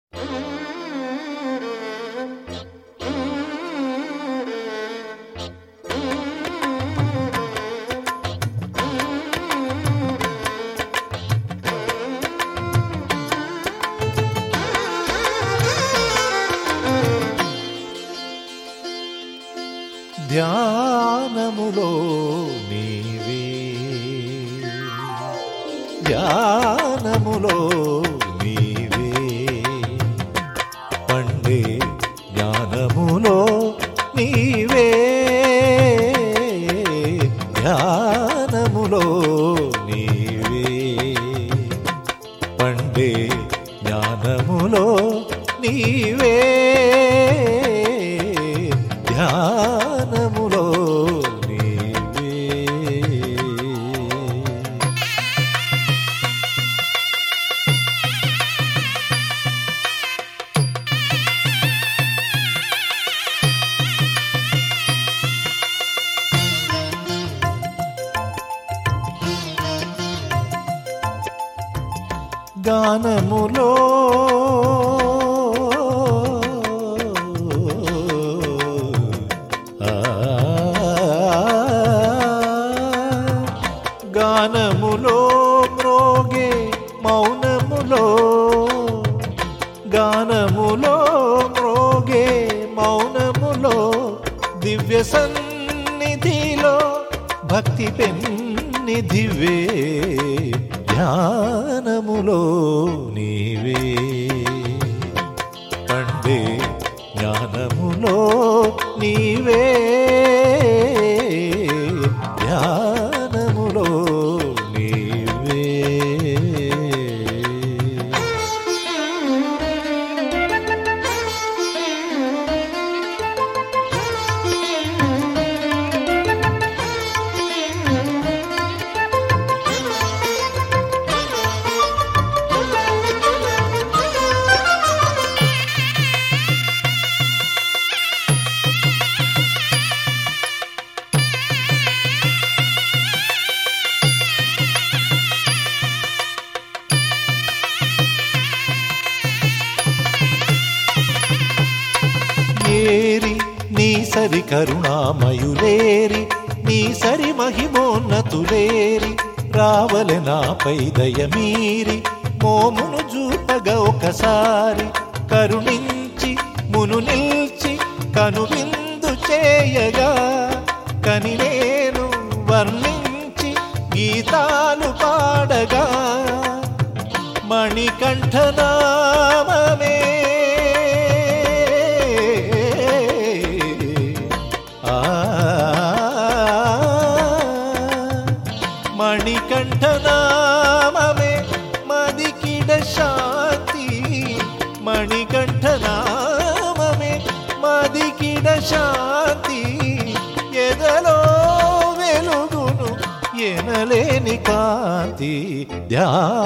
ధ్యానములో నీవే ధ్యానములో నీవే పండే జ్ఞానములో నీవే ధ్యానములో నీవే పండే జ్ఞానములో నీవే ధ్యానములో నీవే గానములో ఆ, గానములో మ్రోగే మౌనములో గానములో మ్రోగే మౌనములో దివ్య సన్నిధిలో భక్తి పెన్నిధివే ధ్యానములో నీవే పండే జ్ఞానములో నీవే ధ్యానములో నీవే ఏరి నీ సరి కరుణామయులేరి నీ సరి మహిమోన్నతులేరి రావలె నాపై దయమీరి మోమును చూపగా ఒకసారి కరుణించి మును నిల్చి కనువిందు చేయగా కని నేను వర్ణించి గీతాలు పాడగా మణికంఠనామమే ఆ మణికంఠనామమే మదికిడ శాంతి మణికంఠనామమే మదికిడ శాంతి ఎదలో వెలుగును ఎనలేని కాంతి ధ్యా